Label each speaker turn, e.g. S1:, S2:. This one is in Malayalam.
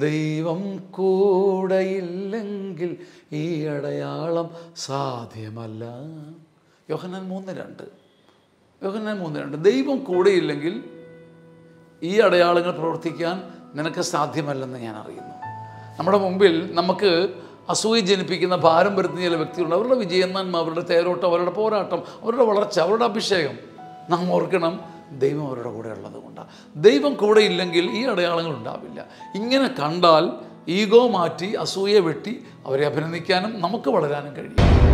S1: ദൈവം കൂടെയില്ലെങ്കിൽ ഈ അടയാളം സാധ്യമല്ല യോഹന്നാൻ മൂന്ന് രണ്ട് യോഹന്നാൻ മൂന്ന് രണ്ട് ദൈവം കൂടെയില്ലെങ്കിൽ ഈ അടയാളങ്ങൾ പ്രവർത്തിക്കാൻ നിനക്ക് സാധ്യമല്ലെന്ന് ഞാൻ അറിയുന്നു നമ്മുടെ മുമ്പിൽ നമുക്ക് അസൂയ ജനിപ്പിക്കുന്ന ഭാരം വരുത്തുന്ന ചില വ്യക്തികളുണ്ട് അവരുടെ വിജയന്മാന്മ അവരുടെ തേരോട്ടം അവരുടെ പോരാട്ടം അവരുടെ വളർച്ച അവരുടെ അഭിഷേകം നാം ഓർക്കണം ദൈവം അവരുടെ കൂടെ ഉള്ളത് കൊണ്ടാണ് ദൈവം കൂടെ ഇല്ലെങ്കിൽ ഈ അടയാളങ്ങൾ ഉണ്ടാവില്ല ഇങ്ങനെ കണ്ടാൽ ഈഗോ മാറ്റി അസൂയ വെട്ടി അവരെ അഭിനന്ദിക്കാനും നമുക്ക് വളരാനും കഴിയും